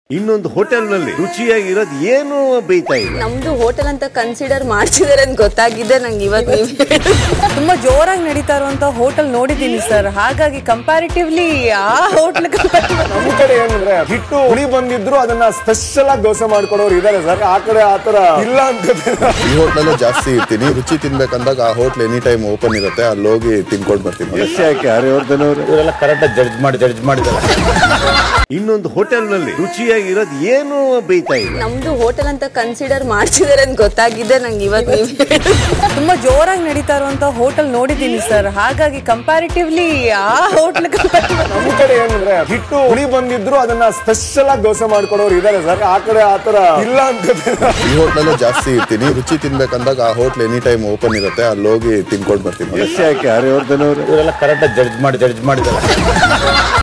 ಇನ್ನೊಂದು ಹೋಟೆಲ್ನಲ್ಲಿ ರುಚಿಯಾಗಿರೋದು ಏನು ಬೇಯ್ತಾ ಇಲ್ಲ ನಮ್ದು ಹೋಟೆಲ್ ಅಂತ ಕನ್ಸಿಡರ್ ಮಾಡ್ತಿದಾರೆ ಅಂತ ಗೊತ್ತಾಗಿದೆ ನಂಗೆ ಇವತ್ತು ನೀವು ತುಂಬಾ ಜೋರಾಗಿ ನಡೀತಾ ಇರುವಂತ ಹೋಟೆಲ್ ನೋಡಿದ್ದೀನಿ ಸರ್ ಹಾಗಾಗಿ ಕಂಪ್ಯಾರಿಟಿವ್ಲಿ ಆ ಹೋಟೆಲ್ ನಮ್ ಕಡೆ ಏನಂದ್ರೆ ಹಿಟ್ಟು ಹುಳಿ ಬಂದಿದ್ರು ಅದನ್ನ ಸ್ಪೆಷಲ್ ಆಗಿ ದೋಸೆ ಮಾಡ್ಕೊಡೋರು ಇದಾರೆ ಸರ್ ಆ ಕಡೆ ಆತರ ಇಲ್ಲ ಅಂತ ಈ ಹೋಟ್ಲಲ್ಲೇ ಜಾಸ್ತಿ ಇರ್ತೀನಿ ರುಚಿ ತಿನ್ಬೇಕಂದಾಗ ಆ ಹೋಟ್ಲ್ ಎನಿ ಟೈಮ್ ಓಪನ್ ಇರುತ್ತೆ ಅಲ್ಲಿ ಹೋಗಿ ತಿನ್ಕೊಂಡು ಬರ್ತೀನಿ ಎಷ್ಟು ಯಾಕೆ ಹರಿವರ್ಧನ್ ಅವರು ಇವರೆಲ್ಲ ಕರೆಕ್ಟ್ ಜಡ್ಜ್ ಮಾಡಿ ಜಡ್ಜ್ ಮಾಡಿದ್ದಾರೆ ಇನ್ನೊಂದು ಹೋಟೆಲ್ನಲ್ಲಿ ರುಚಿಯಾಗಿರೋದು ಏನು ಬೇಯ್ತಾ ಇಲ್ಲ ನಮ್ದು ಹೋಟೆಲ್ ಅಂತ ಕನ್ಸಿಡರ್ ಮಾಡ್ತಿದಾರೆ ಅಂತ ಗೊತ್ತಾಗಿದೆ ನಂಗೆ ಇವತ್ತು ನೀವು ತುಂಬಾ ಜೋರಾಗಿ ನಡೀತಾ ಇರುವಂತ ಹೋಟೆಲ್ ನೋಡಿದ್ದೀನಿ ಸರ್ ಹಾಗಾಗಿ ಕಂಪ್ಯಾರಿಟಿವ್ಲಿ ಆ ಹೋಟೆಲ್ ನಮ್ ಕಡೆ ಏನಂದ್ರೆ ಹಿಟ್ಟು ಹುಳಿ ಬಂದಿದ್ರು ಅದನ್ನ ಸ್ಪೆಷಲ್ ಆಗಿ ದೋಸೆ ಮಾಡ್ಕೊಡೋರು ಇದಾರೆ ಸರ್ ಆ ಕಡೆ ಆತರ ಇಲ್ಲ ಅಂತ ಈ ಹೋಟ್ಲಲ್ಲೇ ಜಾಸ್ತಿ ಇರ್ತೀನಿ ರುಚಿ ತಿನ್ಬೇಕಂದಾಗ ಆ ಹೋಟ್ಲ್ ಎನಿ ಟೈಮ್ ಓಪನ್ ಇರುತ್ತೆ ಅಲ್ಲಿ ಹೋಗಿ ತಿನ್ಕೊಂಡು ಬರ್ತೀನಿ ಎಷ್ಟು ಯಾಕೆ ಹರಿವರ್ಧನ್ ಅವರು ಇವರೆಲ್ಲ ಕರೆಕ್ಟ್ ಜಡ್ಜ್ ಮಾಡಿ ಜಡ್ಜ್ ಮಾಡಿದ್ದಾರೆ